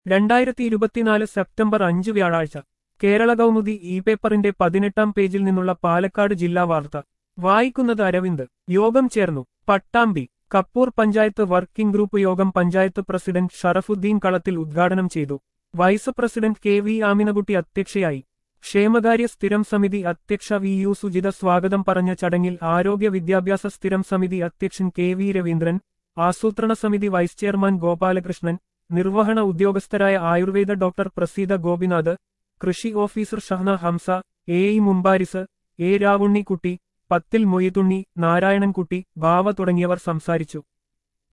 രണ്ടായിരത്തി ഇരുപത്തിനാല് സെപ്റ്റംബർ അഞ്ച് വ്യാഴാഴ്ച കേരള കൗമുദി ഇ പേപ്പറിന്റെ പതിനെട്ടാം പേജിൽ നിന്നുള്ള പാലക്കാട് ജില്ലാ വാർത്ത വായിക്കുന്നത് അരവിന്ദ് യോഗം ചേർന്നു പട്ടാമ്പി കപ്പൂർ പഞ്ചായത്ത് വർക്കിംഗ് ഗ്രൂപ്പ് യോഗം പഞ്ചായത്ത് പ്രസിഡന്റ് ഷറഫുദ്ദീൻ കളത്തിൽ ഉദ്ഘാടനം ചെയ്തു vice president K V Aminakutty അധ്യക്ഷയായി ക്ഷേമകാര്യ സ്ഥിരം സമിതി അധ്യക്ഷ വി യു സുജിത സ്വാഗതം പറഞ്ഞ ചടങ്ങിൽ ആരോഗ്യ വിദ്യാഭ്യാസ സ്ഥിരം സമിതി അധ്യക്ഷൻ കെ വി രവീന്ദ്രൻ ആസൂത്രണ സമിതി വൈസ് ചെയർമാൻ ഗോപാലകൃഷ്ണൻ നിർവഹണ ഉദ്യോഗസ്ഥരായ ആയുർവേദ ഡോക്ടർ പ്രസീത ഗോപിനാഥ് കൃഷി officer Shahna Hamsa A E Mumbaris A Ravunnikutty പത്തിൽ മൊയ്തുണ്ണി നാരായണൻകുട്ടി ഭാവ തുടങ്ങിയവർ സംസാരിച്ചു